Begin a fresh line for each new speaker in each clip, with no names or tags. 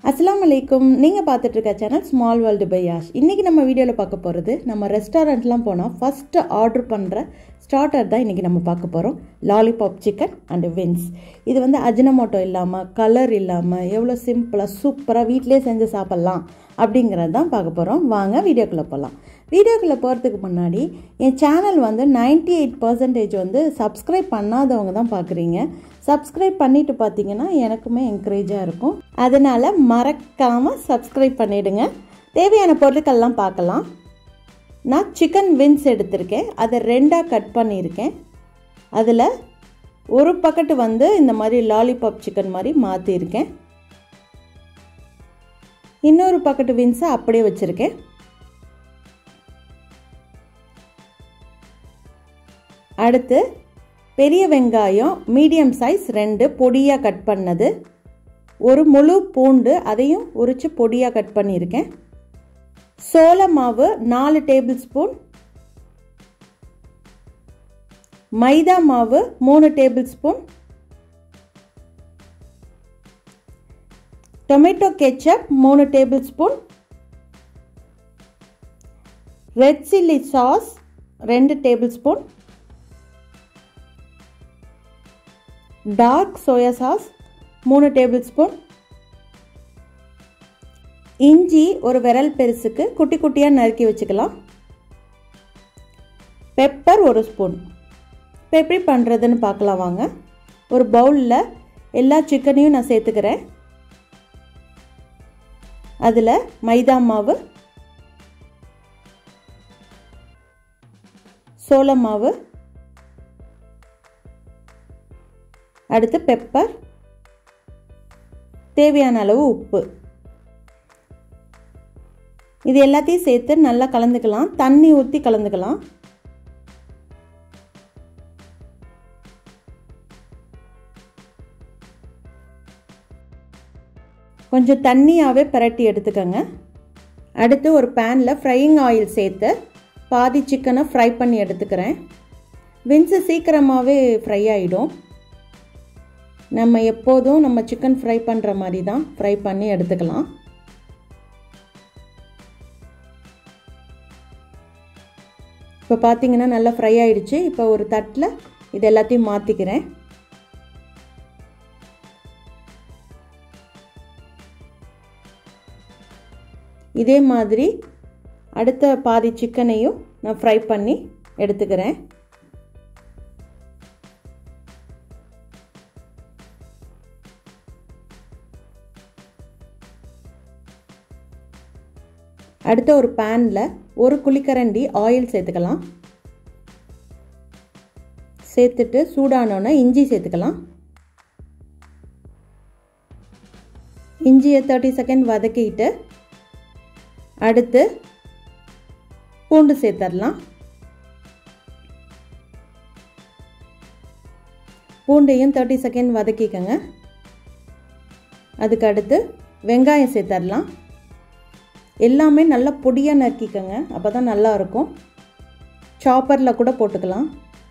அஸ்ஸலாமு அலைக்கும் நீங்கள் பார்த்துட்டு இருக்க channel small world by Yash இன்றைக்கி நம்ம வீடியோவில் பார்க்க போகிறது நம்ம ரெஸ்டாரண்ட்லாம் போனால் ஃபஸ்ட்டு ஆர்டர் பண்ணுற ஸ்டார்டர் தான் இன்றைக்கி நம்ம பார்க்க போகிறோம் லாலிபாப் சிக்கன் அண்டு வின்ஸ் இது வந்து அஜினமோட்டோ இல்லாமல் கலர் இல்லாமல் எவ்வளோ சிம்பிளாக சூப்பராக வீட்டிலே செஞ்சு சாப்பிட்லாம் அப்படிங்கிறது தான் பார்க்க போகிறோம் வாங்க வீடியோக்குள்ளே போகலாம் வீடியோக்குள்ளே போகிறதுக்கு முன்னாடி என் சேனல் வந்து நைன்டி எயிட் பர்சன்டேஜ் வந்து சப்ஸ்கிரைப் பண்ணாதவங்க தான் பார்க்குறீங்க சப்ஸ்கிரைப் பண்ணிட்டு பார்த்தீங்கன்னா எனக்குமே என்கரேஜாக இருக்கும் அதனால் மறக்காமல் சப்ஸ்கிரைப் பண்ணிவிடுங்க தேவையான பொருட்கள்லாம் பார்க்கலாம் நான் சிக்கன் வின்ஸ் எடுத்திருக்கேன் அதை ரெண்டாக கட் பண்ணியிருக்கேன் அதில் ஒரு பக்கெட்டு வந்து இந்த மாதிரி லாலிபாப் சிக்கன் மாதிரி மாற்றிருக்கேன் இன்னொரு பக்கெட்டு வின்ஸை அப்படியே வச்சுருக்கேன் அடுத்து பெரிய வெங்காயம் மீடியம் சைஸ் ரெண்டு பொடியாக கட் பண்ணது ஒரு முழு பூண்டு அதையும் உரித்து பொடியாக கட் பண்ணியிருக்கேன் சோள மாவு நாலு டேபிள் ஸ்பூன் மைதா மாவு மூணு டேபிள் ஸ்பூன் டொமேட்டோ கெச்சப் மூணு tablespoon red chilli sauce ரெண்டு tablespoon dark soya sauce மூணு டேபிள் ஸ்பூன் இஞ்சி ஒரு விரல் பெருசுக்கு குட்டி குட்டியாக நறுக்கி வச்சுக்கலாம் பெப்பர் ஒரு ஸ்பூன் இப்போ எப்படி பண்ணுறதுன்னு பார்க்கலாம் வாங்க ஒரு பவுலில் எல்லா சிக்கனையும் நான் சேர்த்துக்கிறேன் அதில் மைதா மாவு சோள மாவு அடுத்து பெப்பர் தேவையான அளவு உப்பு இது எல்லாத்தையும் சேர்த்து நல்லா கலந்துக்கலாம் தண்ணி ஊற்றி கலந்துக்கலாம் கொஞ்சம் தண்ணியாகவே பிரட்டி எடுத்துக்கோங்க அடுத்து ஒரு பேனில் ஃப்ரையிங் ஆயில் சேர்த்து பாதி சிக்கனை ஃப்ரை பண்ணி எடுத்துக்கிறேன் வின்ஸு சீக்கிரமாகவே ஃப்ரை ஆகிடும் நம்ம எப்போதும் நம்ம சிக்கன் ஃப்ரை பண்ணுற மாதிரி தான் ஃப்ரை பண்ணி எடுத்துக்கலாம் இப்போ பார்த்தீங்கன்னா நல்லா ஃப்ரை ஆகிடுச்சு இப்போ ஒரு தட்டில் இது எல்லாத்தையும் மாற்றிக்கிறேன் இதே மாதிரி அடுத்த பாதி சிக்கனையும் நான் ஃப்ரை பண்ணி எடுத்துக்கிறேன் அடுத்த ஒரு பேனில் ஒரு குழிக்கரண்டி ஆயில் சேர்த்துக்கலாம் சேர்த்துட்டு சூடானோன்னே இஞ்சி சேர்த்துக்கலாம் இஞ்சியை தேர்ட்டி செகண்ட் வதக்கிட்டு அடுத்து பூண்டு சேர்த்துடலாம் பூண்டையும் தேர்ட்டி செகண்ட் வதக்கிக்கோங்க அதுக்கு அடுத்து வெங்காயம் சேர்த்துடலாம் எல்லாமே நல்லா பொடியாக நறுக்கிக்கோங்க அப்போ தான் நல்லாயிருக்கும் சாப்பரில் கூட போட்டுக்கலாம்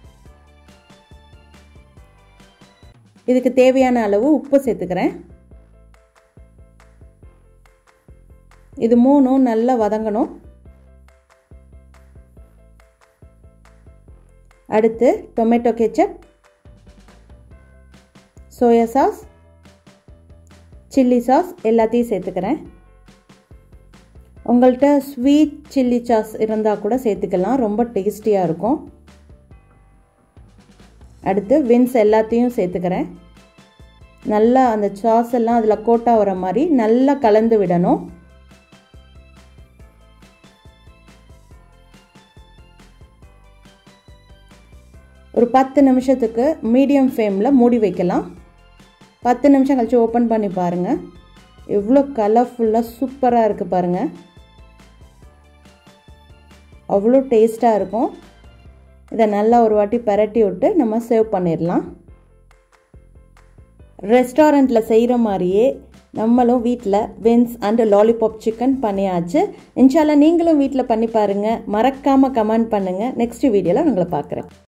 இதுக்கு தேவையான அளவு உப்பு சேர்த்துக்கிறேன் இது மூணும் நல்லா வதங்கணும் அடுத்து tomato ketchup soya sauce chilli sauce எல்லாத்தையும் சேர்த்துக்கிறேன் உங்கள்கிட்ட ஸ்வீட் சில்லி சாஸ் இருந்தால் கூட சேர்த்துக்கலாம் ரொம்ப டேஸ்டியாக இருக்கும் அடுத்து வின்ஸ் எல்லாத்தையும் சேர்த்துக்கிறேன் நல்லா அந்த சாஸ் எல்லாம் அதில் கோட்டாக வர மாதிரி நல்லா கலந்து விடணும் ஒரு பத்து நிமிஷத்துக்கு மீடியம் ஃப்ளேமில் மூடி வைக்கலாம் பத்து நிமிஷம் கழித்து ஓப்பன் பண்ணி பாருங்கள் எவ்வளோ கலர்ஃபுல்லாக சூப்பராக இருக்குது பாருங்கள் அவ்வளோ டேஸ்ட்டாக இருக்கும் இதை நல்லா ஒரு வாட்டி பரட்டி விட்டு நம்ம சேவ் பண்ணிடலாம் ரெஸ்டாரண்ட்டில் செய்கிற மாதிரியே நம்மளும் வீட்டில் வின்ஸ் அண்டு லாலிபாப் சிக்கன் பண்ணியாச்சு இன்ஷால்லா நீங்களும் வீட்டில் பண்ணி பாருங்கள் மறக்காமல் கமெண்ட் பண்ணுங்கள் நெக்ஸ்ட் வீடியோவில் உங்களை பார்க்குறேன்